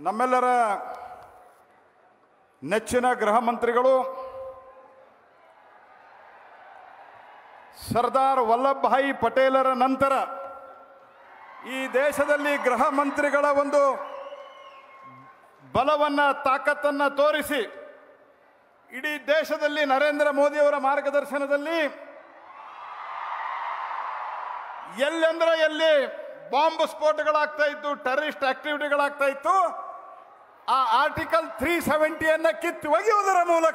ನಮ್ಮೆಲ್ಲರ ನೆಚ್ಚಿನ ಗೃಹ ಮಂತ್ರಿಗಳು ಸರ್ದಾರ್ ವಲ್ಲಭಭಾಯಿ ಪಟೇಲರ ನಂತರ ಈ ದೇಶದಲ್ಲಿ ಗೃಹ ಮಂತ್ರಿಗಳ ಒಂದು ಬಲವನ್ನ ತಾಕತ್ತನ್ನ ತೋರಿಸಿ ಇಡೀ ದೇಶದಲ್ಲಿ ನರೇಂದ್ರ ಮೋದಿಯವರ ಮಾರ್ಗದರ್ಶನದಲ್ಲಿ ಎಲ್ಲೆಂದ್ರೆ ಎಲ್ಲಿ ಬಾಂಬ್ ಸ್ಫೋಟಗಳಾಗ್ತಾ ಇತ್ತು ಟೆರರಿಸ್ಟ್ ಆಕ್ಟಿವಿಟಿಗಳಾಗ್ತಾ ಇತ್ತು ಆ ಆರ್ಟಿಕಲ್ ತ್ರೀ ಸೆವೆಂಟಿಯನ್ನ ಕಿತ್ತು ಒಗೆಯುವುದರ ಮೂಲಕ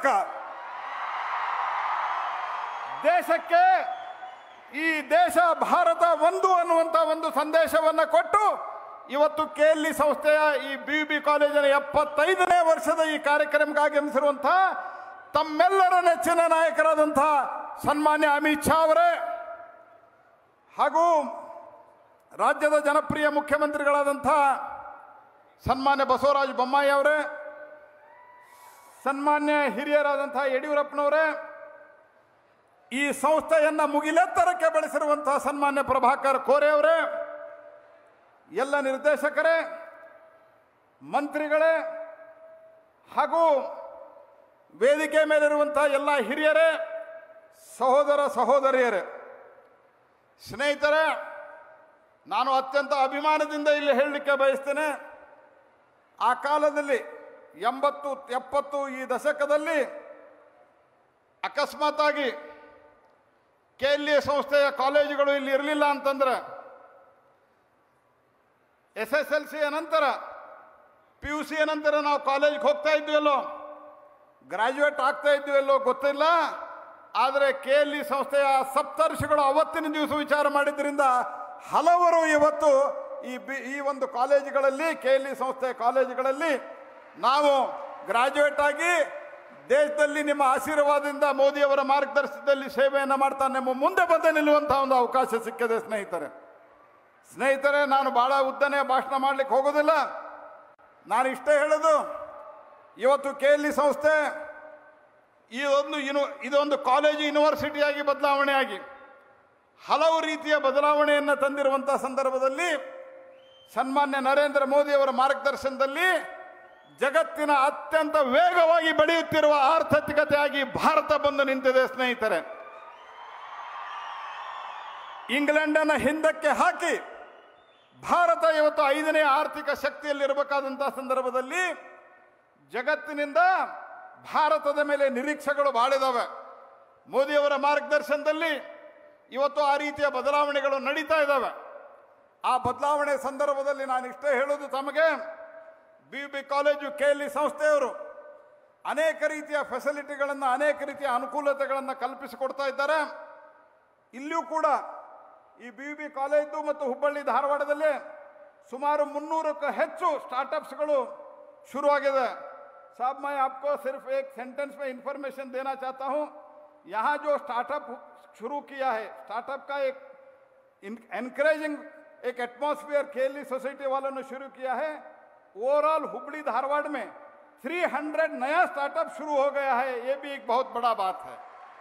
ದೇಶಕ್ಕೆ ಈ ದೇಶ ಭಾರತ ಒಂದು ಅನ್ನುವಂತ ಒಂದು ಸಂದೇಶವನ್ನ ಕೊಟ್ಟು ಇವತ್ತು ಕೆಎಲ್ಇ ಸಂಸ್ಥೆಯ ಈ ಬಿ ಬಿ ಕಾಲೇಜಿನ ಎಪ್ಪತ್ತೈದನೇ ವರ್ಷದ ಈ ಕಾರ್ಯಕ್ರಮಕ್ಕೆ ಆಗಮಿಸಿರುವಂತಹ ತಮ್ಮೆಲ್ಲರ ನೆಚ್ಚಿನ ನಾಯಕರಾದಂತಹ ಸನ್ಮಾನ್ಯ ಅಮಿತ್ ಶಾ ಅವರೇ ಹಾಗೂ ರಾಜ್ಯದ ಜನಪ್ರಿಯ ಮುಖ್ಯಮಂತ್ರಿಗಳಾದಂಥ ಸನ್ಮಾನ್ಯ ಬಸವರಾಜ ಬೊಮ್ಮಾಯಿ ಅವರೇ ಸನ್ಮಾನ್ಯ ಹಿರಿಯರಾದಂಥ ಯಡಿಯೂರಪ್ಪನವರೇ ಈ ಸಂಸ್ಥೆಯನ್ನ ಮುಗಿಲೆತ್ತರಕ್ಕೆ ಬೆಳೆಸಿರುವಂತಹ ಸನ್ಮಾನ್ಯ ಪ್ರಭಾಕರ್ ಕೋರೆ ಅವರೇ ಎಲ್ಲ ನಿರ್ದೇಶಕರೇ ಮಂತ್ರಿಗಳೇ ಹಾಗೂ ವೇದಿಕೆ ಮೇಲಿರುವಂತಹ ಎಲ್ಲ ಹಿರಿಯರೇ ಸಹೋದರ ಸಹೋದರಿಯರೇ ಸ್ನೇಹಿತರೆ ನಾನು ಅತ್ಯಂತ ಅಭಿಮಾನದಿಂದ ಇಲ್ಲಿ ಹೇಳಲಿಕ್ಕೆ ಬಯಸ್ತೇನೆ ಆ ಕಾಲದಲ್ಲಿ ಎಂಬತ್ತು ಎಪ್ಪತ್ತು ಈ ದಶಕದಲ್ಲಿ ಅಕಸ್ಮಾತಾಗಿ ಕೆ ಎಲ್ ಇ ಸಂಸ್ಥೆಯ ಕಾಲೇಜುಗಳು ಇಲ್ಲಿ ಇರಲಿಲ್ಲ ಅಂತಂದ್ರೆ ಎಸ್ ಎಸ್ ಎಲ್ ಸಿಯ ನಂತರ ಪಿ ಯು ಸಿಯ ನಂತರ ನಾವು ಕಾಲೇಜ್ಗೆ ಹೋಗ್ತಾ ಇದ್ವಿಲ್ಲೋ ಗ್ರಾಜ್ಯುಯೇಟ್ ಆಗ್ತಾ ಇದ್ವಿಲ್ಲೋ ಗೊತ್ತಿಲ್ಲ ಆದರೆ ಕೆ ಎಲ್ ಇ ಸಂಸ್ಥೆಯ ಸಪ್ತರ್ಷಿಗಳು ಅವತ್ತಿನ ದಿವಸ ವಿಚಾರ ಮಾಡಿದ್ರಿಂದ ಹಲವರು ಇವತ್ತು ಈ ಬಿ ಈ ಒಂದು ಕಾಲೇಜುಗಳಲ್ಲಿ ಕೆ ಎಲ್ ಇ ಸಂಸ್ಥೆಯ ಕಾಲೇಜುಗಳಲ್ಲಿ ನಾವು ಗ್ರಾಜ್ಯುಯೇಟ್ ಆಗಿ ದೇಶದಲ್ಲಿ ನಿಮ್ಮ ಆಶೀರ್ವಾದದಿಂದ ಮೋದಿಯವರ ಮಾರ್ಗದರ್ಶನದಲ್ಲಿ ಸೇವೆಯನ್ನು ಮಾಡ್ತಾ ನಿಮ್ಮ ಮುಂದೆ ಬಂದು ನಿಲ್ಲುವಂತಹ ಒಂದು ಅವಕಾಶ ಸಿಕ್ಕಿದೆ ಸ್ನೇಹಿತರೆ ಸ್ನೇಹಿತರೆ ನಾನು ಬಹಳ ಉದ್ದನೆ ಭಾಷಣ ಮಾಡ್ಲಿಕ್ಕೆ ಹೋಗೋದಿಲ್ಲ ನಾನು ಇಷ್ಟೇ ಹೇಳೋದು ಇವತ್ತು ಕೆ ಎಲ್ ಇ ಸಂಸ್ಥೆ ಇದೊಂದು ಯುನಿ ಇದೊಂದು ಕಾಲೇಜು ಯೂನಿವರ್ಸಿಟಿಯಾಗಿ ಬದಲಾವಣೆ ಆಗಿ ಹಲವು ರೀತಿಯ ಬದಲಾವಣೆಯನ್ನು ತಂದಿರುವಂಥ ಸಂದರ್ಭದಲ್ಲಿ ಸನ್ಮಾನ್ಯ ನರೇಂದ್ರ ಮೋದಿಯವರ ಮಾರ್ಗದರ್ಶನದಲ್ಲಿ ಜಗತ್ತಿನ ಅತ್ಯಂತ ವೇಗವಾಗಿ ಬೆಳೆಯುತ್ತಿರುವ ಆರ್ಥಿಕತೆಯಾಗಿ ಭಾರತ ಬಂದು ನಿಂತಿದೆ ಸ್ನೇಹಿತರೆ ಇಂಗ್ಲೆಂಡನ್ನು ಹಿಂದಕ್ಕೆ ಹಾಕಿ ಭಾರತ ಇವತ್ತು ಐದನೇ ಆರ್ಥಿಕ ಶಕ್ತಿಯಲ್ಲಿರಬೇಕಾದಂತಹ ಸಂದರ್ಭದಲ್ಲಿ ಜಗತ್ತಿನಿಂದ ಭಾರತದ ಮೇಲೆ ನಿರೀಕ್ಷೆಗಳು ಬಾಳಿದಾವೆ ಮೋದಿಯವರ ಮಾರ್ಗದರ್ಶನದಲ್ಲಿ ಇವತ್ತು ಆ ರೀತಿಯ ಬದಲಾವಣೆಗಳು ನಡೀತಾ ಇದ್ದಾವೆ ಆ ಬದಲಾವಣೆ ಸಂದರ್ಭದಲ್ಲಿ ನಾನು ಇಷ್ಟೇ ಹೇಳೋದು ತಮಗೆ B B college K L E ಸಂಸ್ಥೆಯವರು ಅನೇಕ ರೀತಿಯ ಫೆಸಿಲಿಟಿಗಳನ್ನು ಅನೇಕ ರೀತಿಯ ಅನುಕೂಲತೆಗಳನ್ನು ಕಲ್ಪಿಸಿಕೊಡ್ತಾ ಇದ್ದಾರೆ ಇಲ್ಲಿಯೂ ಕೂಡ ಈ ಬಿ ಬಿ ಕಾಲೇಜು ಮತ್ತು ಹುಬ್ಬಳ್ಳಿ ಧಾರವಾಡದಲ್ಲಿ ಸುಮಾರು ಮುನ್ನೂರಕ್ಕೂ ಹೆಚ್ಚು ಸ್ಟಾರ್ಟಪ್ಸ್ಗಳು ಶುರುವಾಗಿದೆ साहब मैं आपको सिर्फ एक सेंटेंस में इंफॉर्मेशन देना चाहता हूं यहाँ जो स्टार्टअप शुरू किया है स्टार्टअप का एक एनकरेजिंग एक एटमॉस्फेयर खेली सोसाइटी वालों ने शुरू किया है ओवरऑल हुबली धारवाड़ में 300 नया स्टार्टअप शुरू हो गया है ये भी एक बहुत बड़ा बात है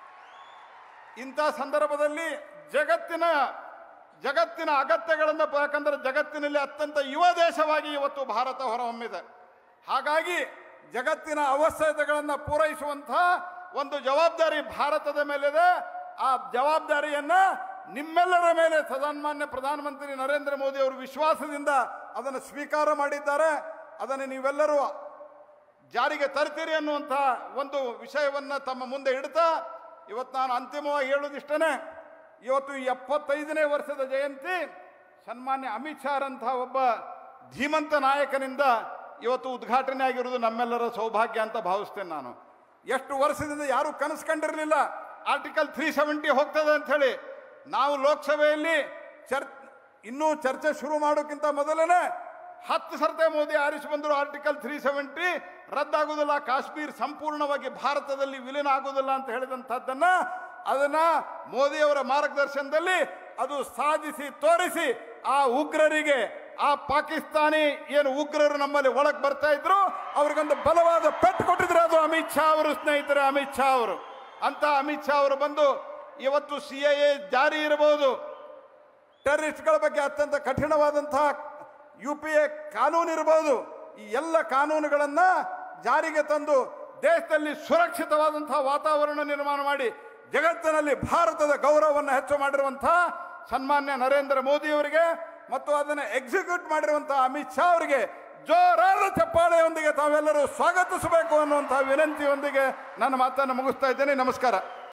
ಇಂಥ ಸಂದರ್ಭದಲ್ಲಿ ಜಗತ್ತಿನ ಜಗತ್ತಿನ ಅಗತ್ಯಗಳನ್ನು ಯಾಕಂದ್ರೆ ಜಗತ್ತಿನಲ್ಲಿ ಅತ್ಯಂತ ಯುವ ದೇಶವಾಗಿ ಇವತ್ತು ಭಾರತ ಹೊರಹೊಮ್ಮಿದೆ ಹಾಗಾಗಿ ಜಗತ್ತಿನ ಅವಶ್ಯಕತೆಗಳನ್ನು ಪೂರೈಸುವಂತಹ ಒಂದು ಜವಾಬ್ದಾರಿ ಭಾರತದ ಮೇಲಿದೆ ಆ ಜವಾಬ್ದಾರಿಯನ್ನ ನಿಮ್ಮೆಲ್ಲರ ಮೇಲೆ ಸನ್ಮಾನ್ಯ ಪ್ರಧಾನಮಂತ್ರಿ ನರೇಂದ್ರ ಮೋದಿ ಅವರು ವಿಶ್ವಾಸದಿಂದ ಅದನ್ನು ಸ್ವೀಕಾರ ಮಾಡಿದ್ದಾರೆ ಅದನ್ನು ನೀವೆಲ್ಲರೂ ಜಾರಿಗೆ ತರ್ತೀರಿ ಅನ್ನುವಂಥ ಒಂದು ವಿಷಯವನ್ನ ತಮ್ಮ ಮುಂದೆ ಇಡ್ತಾ ಇವತ್ತು ನಾನು ಅಂತಿಮವಾಗಿ ಹೇಳೋದಿಷ್ಟೇ ಇವತ್ತು ಈ ಎಪ್ಪತ್ತೈದನೇ ವರ್ಷದ ಜಯಂತಿ ಸನ್ಮಾನ್ಯ ಅಮಿತ್ ಶಾರಂತಹ ಒಬ್ಬ ಧೀಮಂತ ನಾಯಕನಿಂದ ಇವತ್ತು ಉದ್ಘಾಟನೆ ಆಗಿರುವುದು ನಮ್ಮೆಲ್ಲರ ಸೌಭಾಗ್ಯ ಅಂತ ಭಾವಿಸ್ತೇನೆ ನಾನು ಎಷ್ಟು ವರ್ಷದಿಂದ ಯಾರು ಕನಸು ಕಂಡಿರಲಿಲ್ಲ ಆರ್ಟಿಕಲ್ ತ್ರೀ ಸೆವೆಂಟಿ ಹೋಗ್ತದೆ ಅಂತ ಹೇಳಿ ನಾವು ಲೋಕಸಭೆಯಲ್ಲಿ ಚರ್ ಇನ್ನೂ ಚರ್ಚೆ ಶುರು ಮಾಡೋಕ್ಕಿಂತ ಮೊದಲನೇ ಹತ್ತು ಸರ್ತೆ ಮೋದಿ ಆರಿಸಿ ಬಂದರು ಆರ್ಟಿಕಲ್ ತ್ರೀ ಸೆವೆಂಟಿ ರದ್ದಾಗುವುದಿಲ್ಲ ಕಾಶ್ಮೀರ್ ಸಂಪೂರ್ಣವಾಗಿ ಭಾರತದಲ್ಲಿ ವಿಲೀನ ಆಗುವುದಿಲ್ಲ ಅಂತ ಹೇಳಿದಂಥದ್ದನ್ನ ಅದನ್ನ ಮೋದಿಯವರ ಮಾರ್ಗದರ್ಶನದಲ್ಲಿ ಅದು ಸಾಧಿಸಿ ತೋರಿಸಿ ಆ ಉಗ್ರರಿಗೆ ಆ ಪಾಕಿಸ್ತಾನಿ ಏನು ಉಗ್ರರು ನಮ್ಮಲ್ಲಿ ಒಳಗೆ ಬರ್ತಾ ಇದ್ರು ಅವ್ರಿಗೊಂದು ಬಲವಾದ ಪೆಟ್ಟು ಕೊಟ್ಟಿದ್ರು ಅದು ಅಮಿತ್ ಶಾ ಅವರು ಸ್ನೇಹಿತರೆ ಅಮಿತ್ ಶಾ ಅವರು ಅಂತ ಅಮಿತ್ ಶಾ ಅವರು ಬಂದು ಇವತ್ತು ಸಿ ಎ ಜಾರಿ ಇರಬಹುದು ಟೆರರಿಸ್ಟ್ಗಳ ಬಗ್ಗೆ ಅತ್ಯಂತ ಕಠಿಣವಾದಂತಹ ಯು ಪಿ ಎ ಕಾನೂನು ಇರಬಹುದು ಈ ಎಲ್ಲ ಕಾನೂನುಗಳನ್ನ ಜಾರಿಗೆ ತಂದು ದೇಶದಲ್ಲಿ ಸುರಕ್ಷಿತವಾದಂತಹ ವಾತಾವರಣ ನಿರ್ಮಾಣ ಮಾಡಿ ಜಗತ್ತಿನಲ್ಲಿ ಭಾರತದ ಗೌರವವನ್ನು ಹೆಚ್ಚು ಮಾಡಿರುವಂತಹ ಸನ್ಮಾನ್ಯ ನರೇಂದ್ರ ಮೋದಿ ಅವರಿಗೆ ಮತ್ತು ಅದನ್ನು ಎಕ್ಸಿಕ್ಯೂಟ್ ಮಾಡಿರುವಂತಹ ಅಮಿತ್ ಶಾ ಅವರಿಗೆ ಜೋರಾದ ಚಪ್ಪಾಳೆಯೊಂದಿಗೆ ತಾವೆಲ್ಲರೂ ಸ್ವಾಗತಿಸಬೇಕು ಅನ್ನುವಂತಹ ವಿನಂತಿಯೊಂದಿಗೆ ನನ್ನ ಮಾತನ್ನು ಮುಗಿಸ್ತಾ ಇದ್ದೇನೆ ನಮಸ್ಕಾರ